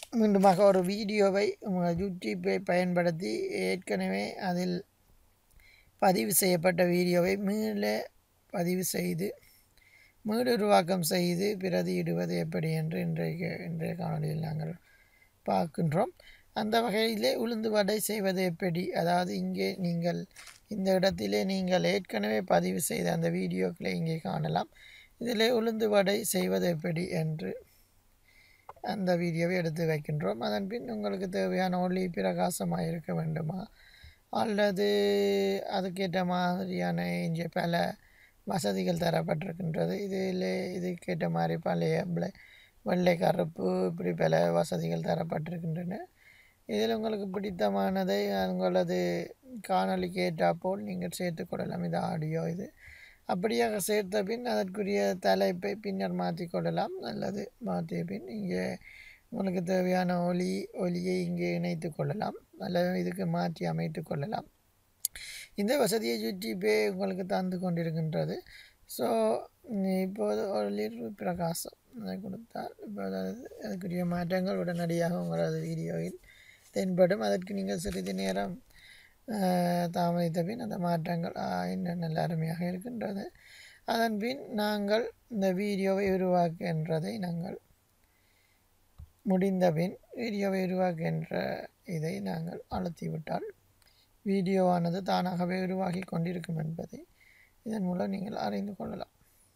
மீண்டுமாக ஒரு வீடியோவை உங்கள் யூடியூப்பை பயன்படுத்தி ஏற்கனவே அதில் பதிவு செய்யப்பட்ட வீடியோவை மீள பதிவு செய்து மீளுருவாக்கம் செய்து பிரதியிடுவது எப்படி என்று இன்றைக்கு இன்றைய காணொலியில் நாங்கள் பார்க்கின்றோம் அந்த வகையிலே உளுந்து வடை செய்வது எப்படி அதாவது இங்கே நீங்கள் இந்த இடத்திலே நீங்கள் ஏற்கனவே பதிவு செய்த அந்த வீடியோக்களை இங்கே காணலாம் இதில் உளுந்து வடை செய்வது எப்படி என்று அந்த வீடியோவை எடுத்து வைக்கின்றோம் அதன் பின் உங்களுக்கு தேவையான ஒளி பிரகாசமாக இருக்க வேண்டுமா அல்லது அதுக்கேற்ற மாதிரியான இங்கே பல வசதிகள் தரப்பட்டிருக்கின்றது இதில் இதுக்கேற்ற மாதிரி பழைய பிள வெள்ளை கருப்பு இப்படி பல வசதிகள் தரப்பட்டிருக்கின்றன இதில் உங்களுக்கு பிடித்தமானதை உங்களது காணொலிக்கு ஏற்றாப்போல் நீங்கள் சேர்த்துக்கொள்ளலாம் இது ஆடியோ இது அப்படியாக சேர்த்த பின் அதற்குரிய தலைப்பை பின்னர் மாற்றிக்கொள்ளலாம் அல்லது மாற்றிய பின் இங்கே உங்களுக்கு தேவையான ஒலி ஒலியை இங்கே இணைத்து கொள்ளலாம் அல்லது இதுக்கு மாற்றி அமைத்து கொள்ளலாம் இந்த வசதியை யூடியூபே உங்களுக்கு தந்து கொண்டிருக்கின்றது ஸோ இப்போது ஒளிர் பிரகாசம் அதை கொடுத்தால் இப்போ அதாவது அதுக்குரிய மாற்றங்கள் உடனடியாக உங்களது வீடியோவில் தென்படும் அதற்கு நீங்கள் சிறிது நேரம் தாமதித்த பின் அந்த மாற்றங்கள் இன்னும் நல்ல அருமையாக இருக்கின்றது அதன் பின் நாங்கள் இந்த வீடியோவை உருவாக்குகின்றதை நாங்கள் முடிந்த பின் வீடியோவை உருவாக்குகின்ற இதை நாங்கள் அழுத்திவிட்டால் வீடியோவானது தானாகவே உருவாகி கொண்டிருக்கும் என்பதை இதன் மூலம் நீங்கள் அறிந்து கொள்ளலாம்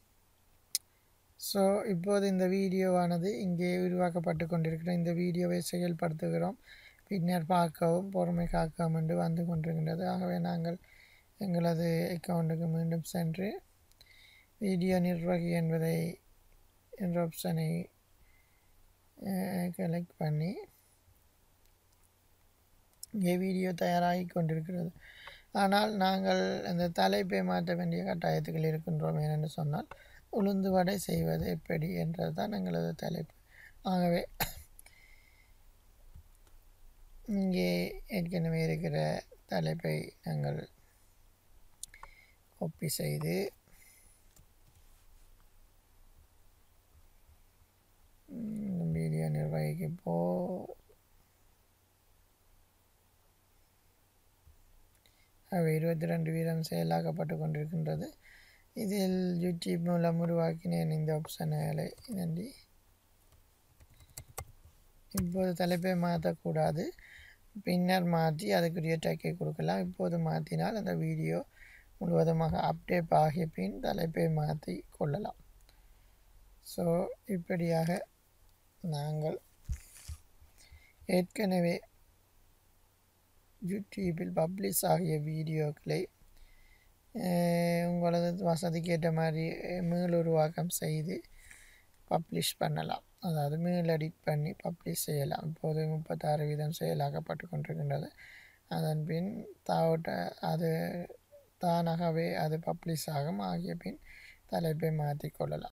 ஸோ இப்போது இந்த வீடியோவானது இங்கே உருவாக்கப்பட்டு கொண்டிருக்கிற இந்த வீடியோவை செயல்படுத்துகிறோம் பின்னர் பார்க்கவும் பொறுமை காக்கவும் என்று வந்து கொண்டிருக்கின்றது ஆகவே நாங்கள் எங்களது அக்கௌண்ட்டுக்கு மீண்டும் சென்று வீடியோ நிர்வாகி என்பதை என்ற ஆப்ஷனை கலெக்ட் பண்ணி இங்கே வீடியோ தயாராகி கொண்டிருக்கிறது ஆனால் நாங்கள் அந்த தலைப்பை மாற்ற வேண்டிய கட்டாயத்துகள் இருக்கின்றோம் ஏனென்று சொன்னால் உளுந்து வடை செய்வது எப்படி என்றது தான் எங்களது தலைப்பு ஆகவே இங்கே ஏற்கனவே இருக்கிற தலைப்பை நாங்கள் ஒப்பி செய்து வீடியோ நிர்வகிக்கு போ அவை இருபத்தி ரெண்டு வீதம் செயலாக்கப்பட்டு கொண்டிருக்கின்றது இதில் யூடியூப் மூலம் உருவாக்கினேன் இந்த ஆப்ஷன்களை நன்றி இப்போது தலைப்பை மாற்றக்கூடாது பின்னர் மாற்றி அதுக்குரிய டேக்கை கொடுக்கலாம் இப்போது மாற்றினால் அந்த வீடியோ முழுவதுமாக அப்டேட் ஆகிய பின் தலைப்பை மாற்றி கொள்ளலாம் ஸோ இப்படியாக நாங்கள் ஏற்கனவே யூடியூப்பில் பப்ளிஷ் ஆகிய வீடியோக்களை உங்களது வசதிக்கேற்ற மாதிரி மீளுருவாக்கம் செய்து பப்ளிஷ் பண்ணலாம் அதாவது மீள் எடிட் பண்ணி பப்ளிஷ் செய்யலாம் இப்போது முப்பத்தாறு வீதம் செயலாக்கப்பட்டு கொண்டிருக்கின்றது அதன் பின் தாவட்ட அது தானாகவே அது பப்ளிஷ் ஆகும் ஆகிய பின் தலைப்பை மாற்றிக்கொள்ளலாம்